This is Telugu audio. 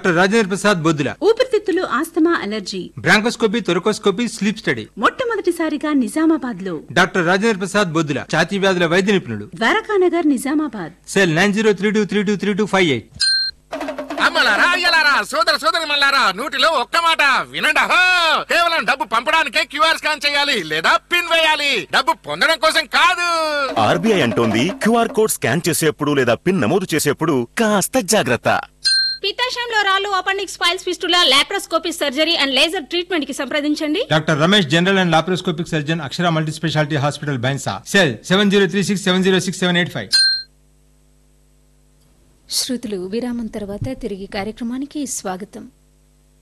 డాక్టర్ రాజేంద్ర ప్రసాద్ బొద్దుల ఊపిరితిత్తులు asthma allergy bronchoscopy thoracoscopy sleep study మొట్టమొదటిసారిగా నిజామాబాద్ లో డాక్టర్ రాజేంద్ర ప్రసాద్ బొద్దుల ఛాతీ వ్యాధుల వైద్య నిపుణులు Dwarakanagar Nizamabad cell nine zero three two three two three two five eight అమ్మలారా అయ్యలారా సోదర సోదరి మల్లారా నూటిలో ఒక్క మాట వినండి అహో! కేవలం డబ్బు పంపడానికే క్యూఆర్ స్కాన్ చేయాలి లేదా పిన్ వేయాలి డబ్బు పొందడం కోసం కాదు ఆర్బీఐ అంటోంది క్యూఆర్ కోడ్ స్కాన్ చేసేప్పుడు లేదా పిన్ నమోదు చేసేప్పుడు కాస్త జాగ్రత్త పిత్తాశయంలో రాళ్ళు appendix piles fistula laparoscopy surgery and laser treatment కి సంప్రదించండి doctor Ramesh general and laparoscopic surgeon Akshara multi speciality hospital Bhainsa cell seven zero three six seven zero six seven eight five శ్రుతులు విరామం తర్వాత తిరిగి కార్యక్రమానికి స్వాగతం